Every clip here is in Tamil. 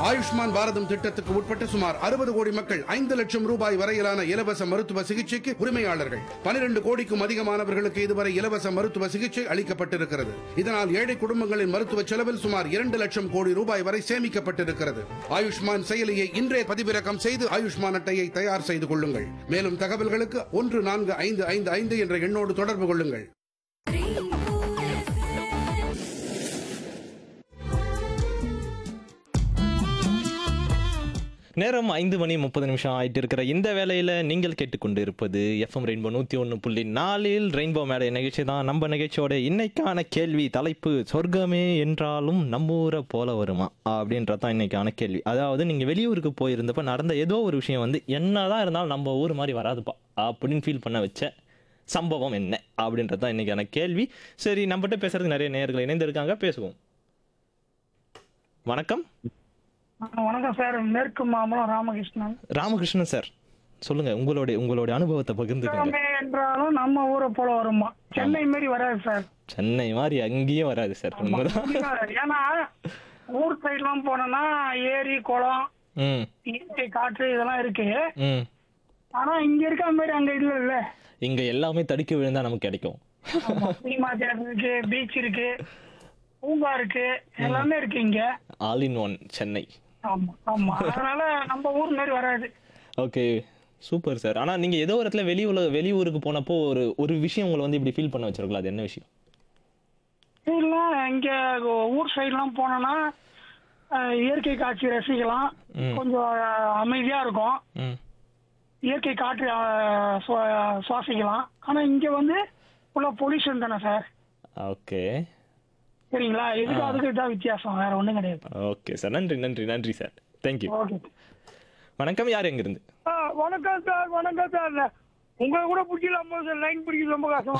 ஆயுஷ்மான் பாரதம் திட்டத்துக்கு உட்பட்ட சுமார் அறுபது கோடி மக்கள் ஐந்து லட்சம் ரூபாய் வரையிலான இலவச மருத்துவ சிகிச்சைக்கு உரிமையாளர்கள் பனிரெண்டு கோடிக்கும் அதிகமானவர்களுக்கு இதுவரை இலவச மருத்துவ சிகிச்சை அளிக்கப்பட்டிருக்கிறது இதனால் ஏழை குடும்பங்களின் மருத்துவ செலவில் சுமார் இரண்டு லட்சம் கோடி ரூபாய் வரை சேமிக்கப்பட்டிருக்கிறது ஆயுஷ்மான் செயலியை இன்றே பதிவிறக்கம் செய்து ஆயுஷ்மான் அட்டையை தயார் செய்து கொள்ளுங்கள் மேலும் தகவல்களுக்கு ஒன்று நான்கு ஐந்து ஐந்து ஐந்து என்ற எண்ணோடு தொடர்பு கொள்ளுங்கள் நேரம் ஐந்து மணி முப்பது நிமிஷம் ஆயிட்டு இருக்கிற இந்த வேளையில நீங்கள் கேட்டுக்கொண்டு இருப்பது எஃப்எம் ரெயின்போ நூத்தி ஒன்று புள்ளி நாலில் ரெயின்போ மேடை நிகழ்ச்சி தான் நம்ம நிகழ்ச்சியோட இன்னைக்கான கேள்வி தலைப்பு சொர்க்கமே என்றாலும் நம்ம ஊரை போல வருமா அப்படின்றது தான் இன்னைக்கான கேள்வி அதாவது நீங்க வெளியூருக்கு போயிருந்தப்ப நடந்த ஏதோ ஒரு விஷயம் வந்து என்னதான் இருந்தாலும் நம்ம ஊர் மாதிரி வராதுப்பா அப்படின்னு ஃபீல் பண்ண வச்ச சம்பவம் என்ன அப்படின்றது தான் இன்னைக்கான கேள்வி சரி நம்மகிட்ட பேசுறதுக்கு நிறைய நேயர்கள் இணைந்திருக்காங்க பேசுவோம் வணக்கம் ஆ, வணக்கம் சார் மேற்கு மாம்பலம் ராமகிருஷ்ணன் ராமகிருஷ்ணன் சார் சொல்லுங்க உங்களுடைய உங்களுடைய அனுபவத்தை பகிர்ந்துக்கங்க எல்லாமே என்றாலும் நம்ம ஊரை போல வருமா சென்னை மாரி வராது சார் சென்னை மாதிரி அங்கேயும் வராது சார் உண்மைதான் ஏன்னா ஊர் சைட்லாம் போனோம்னா ஏரி குளம் ம் இயற்கை காற்று இதெல்லாம் இருக்கு ம் ஆனா இங்க இருக்க மாதிரி அங்க இல்ல இல்ல இங்க எல்லாமே தடுக்கி விழுந்தா நமக்கு கிடைக்கும் சினிமா தியேட்டர் இருக்கு பீச் இருக்கு பூங்கா இருக்கு எல்லாமே இருக்கு இங்க ஆல் இன் ஒன் சென்னை ஆமா ஆமா அதனால நம்ம ஊர் மாதிரி வராது ஓகே சூப்பர் சார் ஆனா நீங்க ஏதோ ஒரு இடத்துல வெளியூர்ல வெளியூருக்கு போனப்போ ஒரு ஒரு விஷயம் உங்களை வந்து இப்படி ஃபீல் பண்ண வச்சிருக்கலாம் அது என்ன விஷயம் இல்ல இங்க ஊர் சைட்லாம் போனோம்னா அஹ், இயற்கை காட்சி ரசிக்கலாம் ம். கொஞ்சம் அஹ், அமைதியா இருக்கும் ம் இயற்கை காற்று அஹ், சுவா- சுவாசிக்கலாம் ஆனா இங்க வந்து உள்ள பொல்யூஷன் தானே சார் ஓகே சரிங்களா இதுக்கு அதுக்கு இதான் வித்தியாசம் வேற ஒண்ணும் கிடையாது ஓகே சார் நன்றி நன்றி நன்றி சார் தேங்க்யூ ஓகே வணக்கம் யார் எங்கிருந்து வணக்கம் சார் வணக்கம் சார் உங்களை கூட பிடிக்கலாமா சார் லைன் பிடிக்க ரொம்ப கஷ்டமா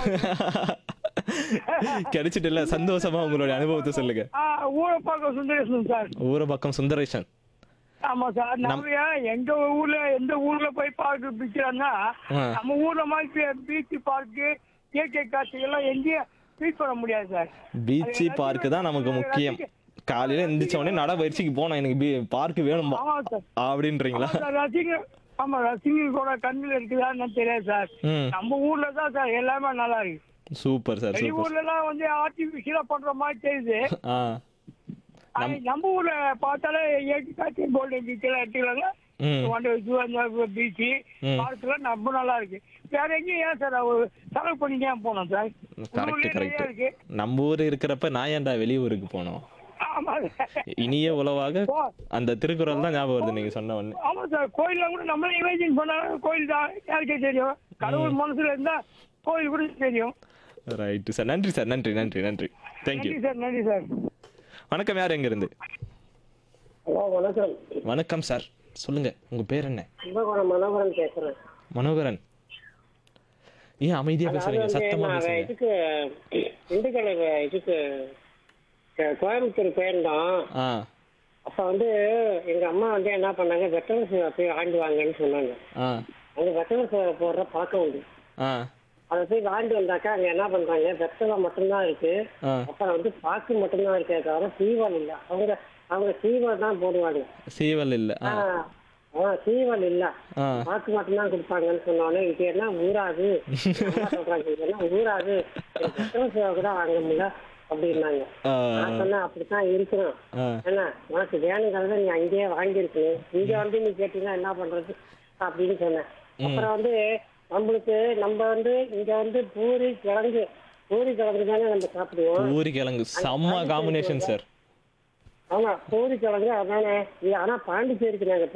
கிடைச்சிட்டு இல்ல சந்தோஷமா உங்களுடைய அனுபவத்தை சொல்லுங்க ஊரை பார்க்க சுந்தரேசன் சார் ஊர பக்கம் சுந்தரேஷன் ஆமா சார் நம்ம எங்க ஊர்ல எந்த ஊர்ல போய் பார்க்க பிடிக்கிறாங்கன்னா ஆ. நம்ம ஊர்ல மாதிரி பீச் பார்க்கு இயற்கை காட்சி எல்லாம் எங்கேயும் ஃபீல் பண்ண முடியாது சார் பீச்சு பார்க்கு தான் நமக்கு முக்கியம் காலையில எந்திரிச்ச உடனே நடைபயிற்சிக்கு போனோம் எனக்கு பார்க் வேணும்பா ஆமா சார் அப்படின்றீங்களா ஆமா சார், ரசிகர் ஆமா ரசிகர் கூட கண்ணில் இருக்குதான்னு தெரியாது சார் ம் நம்ம ஊர்ல தான் சார் எல்லாமே நல்லா இருக்கு சூப்பர் சார் சூப்பர் வெளியூர்ல எல்லாம் வந்து ஆர்டிபிஷியலா பண்ற மாதிரி தெரியுது ஆ ஆனா நம்ம ஊர்ல பார்த்தாலே இயற்கை காட்சி கோல்டன் பீச் எல்லாம் எடுத்துக்கலாங்க ம் வந்து பீச் ம். பார்க்ல ரொம்ப நல்லா இருக்கு வேற எங்கேயும் ஏன் சார் அவர் செலவு பண்ணி ஏன் போனோம் சார் கரெக்ட் உள்ளூர்லயே நிறைய கரெக்ட் இருக்கு நம்ம ஊர் இருக்கிறப்ப நான் ஏன்டா வெளியூருக்கு போனோம் ஆமா இனிய உலவாக போ. அந்த திருக்குறள் தான் ஞாபகம் வருது நீங்க சொன்ன உடனே ஆமா சார் கோயில்ல கூட நம்மளே இமேஜின் பண்ணா கோயில் தான் யாருக்கே தெரியும் கடவுள் மனசுல இருந்தா கோயில் கூட தெரியும் ரைட்டு சார் நன்றி சார் நன்றி நன்றி நன்றி தேங்க்யூ நன்றி சார் நன்றி சார் வணக்கம் யார் எங்க இருந்து ஹலோ வணக்கம் வணக்கம் சார் சொல்லுங்க உங்க பேர் என்ன கும்பகோணம் மனோகரன் பேசுறேன் மனோகரன் ஏன் அமைதியா அதாவது பேசுறீங்க வந்து சத்தமா நான் பேசுங்க இதுக்கு திண்டுக்கல் இதுக்கு அஹ், கோயம்புத்தூர் போயிருந்தோம் ஆ அப்ப வந்து எங்க அம்மா வந்து என்ன பண்ணாங்க வெட்டரன் சேவை போய் ஆண்டு வாங்கன்னு சொன்னாங்க ஆ அங்க வெட்டரன் சேவை போடுற பழக்கம் உண்டு ஆ அதை போய் வாங்கிட்டு வந்தாக்கா அங்க என்ன பண்றாங்க வெத்தலை மட்டும்தான் இருக்கு ஆ அப்புறம் வந்து பாக்கு மட்டும்தான் இருக்கே தவிர சீவல் இல்ல அவங்க அவங்க சீவல் தான் போடுவாங்க சீவல் இல்ல ஆ ஆஹ், ஆஹ், சீவல் இல்ல ஆ வாக்கு மட்டும்தான் கொடுப்பாங்கன்னு சொன்னோன்னே இது என்ன ஊராது அம்மா சொல்றாங்க இது என்ன ஊராது எனக்கு எத்தனை சேவை கூட வாங்க முடியல அப்படின்னாங்க ஆ நான் சொன்னேன் அப்படித்தான் இருக்கணும் ஆ என்ன உனக்கு வேணுங்கிறத நீ அங்கேயே வாங்கியிருக்கணும் இங்க வந்து நீ கேட்டீங்கன்னா என்ன பண்றது அப்படின்னு சொன்னேன் அப்புறம் வந்து நம்மளுக்கு நம்ம வந்து இங்க வந்து பூரி கிழங்கு பூரி கிழங்கு தானே நம்ம சாப்பிடுவோம் ஊரி கிழங்கு செம்ம காம்பினேஷன் சார் ஆமா பூரி கிழங்கு அதானே இது ஆனா பாண்டிச்சேரிக்கு நாங்க